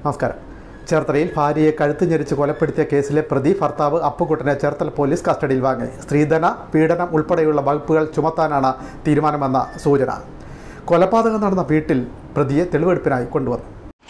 നമസ്കാരം ചേർത്തലയിൽ ഭാര്യയെ കഴുത്ത് ഞെരിച്ച് കൊലപ്പെടുത്തിയ കേസിലെ പ്രതി ഭർത്താവ് അപ്പുകുട്ടനെ ചേർത്തല പോലീസ് കസ്റ്റഡിയിൽ വാങ്ങി സ്ത്രീധന പീഡനം ഉൾപ്പെടെയുള്ള വകുപ്പുകൾ ചുമത്താനാണ് തീരുമാനമെന്ന സൂചന കൊലപാതകം നടന്ന വീട്ടിൽ പ്രതിയെ തെളിവെടുപ്പിനായി കൊണ്ടുവന്നു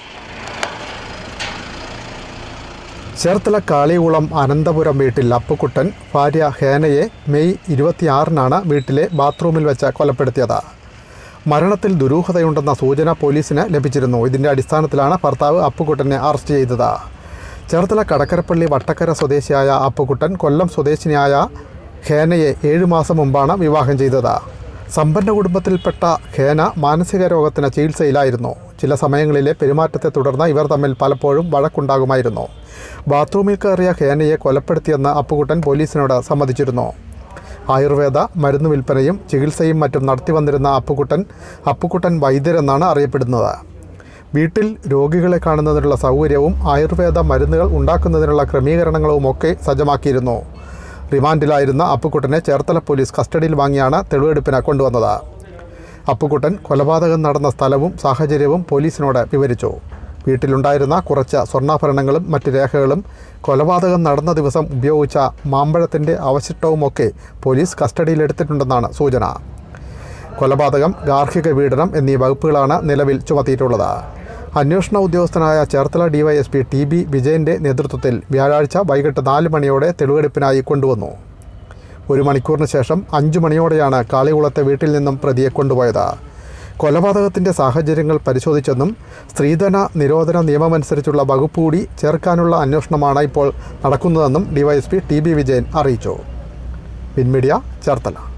ചേർത്തല കാളികുളം അനന്തപുരം വീട്ടിൽ അപ്പുക്കുട്ടൻ ഭാര്യ ഹേനയെ മെയ് ഇരുപത്തിയാറിനാണ് വീട്ടിലെ ബാത്റൂമിൽ വെച്ച് കൊലപ്പെടുത്തിയത് മരണത്തിൽ ദുരൂഹതയുണ്ടെന്ന സൂചന പോലീസിന് ലഭിച്ചിരുന്നു ഇതിൻ്റെ അടിസ്ഥാനത്തിലാണ് ഭർത്താവ് അപ്പുക്കുട്ടനെ അറസ്റ്റ് ചെയ്തത് ചേർത്തല കടക്കരപ്പള്ളി വട്ടക്കര സ്വദേശിയായ അപ്പുക്കുട്ടൻ കൊല്ലം സ്വദേശിനിയായ ഹേനയെ ഏഴു മാസം മുമ്പാണ് വിവാഹം ചെയ്തത് സമ്പന്ന കുടുംബത്തിൽപ്പെട്ട ഹേന മാനസിക രോഗത്തിന് ചികിത്സയിലായിരുന്നു ചില സമയങ്ങളിലെ പെരുമാറ്റത്തെ തുടർന്ന് ഇവർ തമ്മിൽ പലപ്പോഴും വഴക്കുണ്ടാകുമായിരുന്നു ബാത്റൂമിൽ കയറിയ ഹേനയെ കൊലപ്പെടുത്തിയെന്ന് അപ്പുകുട്ടൻ പോലീസിനോട് സമ്മതിച്ചിരുന്നു ആയുർവേദ മരുന്ന് വിൽപ്പനയും ചികിത്സയും മറ്റും നടത്തി വന്നിരുന്ന അപ്പുകുട്ടൻ അപ്പുകുട്ടൻ വൈദ്യരെന്നാണ് അറിയപ്പെടുന്നത് വീട്ടിൽ രോഗികളെ കാണുന്നതിനുള്ള സൗകര്യവും ആയുർവേദ മരുന്നുകൾ ഉണ്ടാക്കുന്നതിനുള്ള ക്രമീകരണങ്ങളുമൊക്കെ സജ്ജമാക്കിയിരുന്നു റിമാൻഡിലായിരുന്ന അപ്പുക്കുട്ടനെ ചേർത്തല പോലീസ് കസ്റ്റഡിയിൽ വാങ്ങിയാണ് തെളിവെടുപ്പിന് കൊണ്ടുവന്നത് അപ്പുക്കുട്ടൻ കൊലപാതകം നടന്ന സ്ഥലവും സാഹചര്യവും പോലീസിനോട് വിവരിച്ചു വീട്ടിലുണ്ടായിരുന്ന കുറച്ച് സ്വർണ്ണാഭരണങ്ങളും മറ്റ് രേഖകളും കൊലപാതകം നടന്ന ദിവസം ഉപയോഗിച്ച മാമ്പഴത്തിൻ്റെ അവശിഷ്ടവുമൊക്കെ പോലീസ് കസ്റ്റഡിയിലെടുത്തിട്ടുണ്ടെന്നാണ് സൂചന കൊലപാതകം ഗാർഹിക പീഡനം എന്നീ വകുപ്പുകളാണ് നിലവിൽ ചുമത്തിയിട്ടുള്ളത് അന്വേഷണ ഉദ്യോഗസ്ഥനായ ചേർത്തല ഡിവൈഎസ്പി ടി ബി വിജയൻ്റെ നേതൃത്വത്തിൽ വ്യാഴാഴ്ച വൈകിട്ട് നാല് മണിയോടെ തെളിവെടുപ്പിനായി കൊണ്ടുവന്നു ഒരു മണിക്കൂറിന് ശേഷം അഞ്ചു മണിയോടെയാണ് കാളികുളത്തെ വീട്ടിൽ നിന്നും പ്രതിയെ കൊണ്ടുപോയത് കൊലപാതകത്തിൻ്റെ സാഹചര്യങ്ങൾ പരിശോധിച്ചെന്നും സ്ത്രീധന നിരോധന നിയമമനുസരിച്ചുള്ള വകുപ്പ് കൂടി ചേർക്കാനുള്ള അന്വേഷണമാണ് ഇപ്പോൾ നടക്കുന്നതെന്നും ഡിവൈഎസ്പി ടി ബി വിജയൻ അറിയിച്ചു വിൻമീഡിയ ചേർത്തല